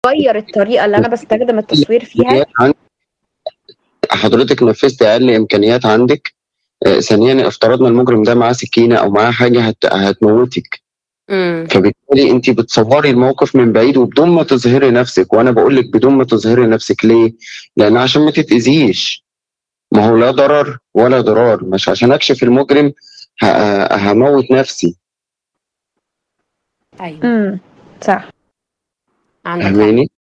غير الطريقه اللي انا بستخدم التصوير فيها إمكانيات عندك حضرتك نفذت اقل امكانيات عندك آه، ثانيا افترضنا المجرم ده معاه سكينه او معاه حاجه هت... هتموتك امم فبالتالي انت بتصوري الموقف من بعيد وبدون ما تظهري نفسك وانا بقول لك بدون ما تظهري نفسك ليه؟ لان عشان ما تتاذيش ما هو لا ضرر ولا ضرار مش عشان اكشف المجرم ه- هموت نفسي ايوه امم صح عندك حق فاهماني؟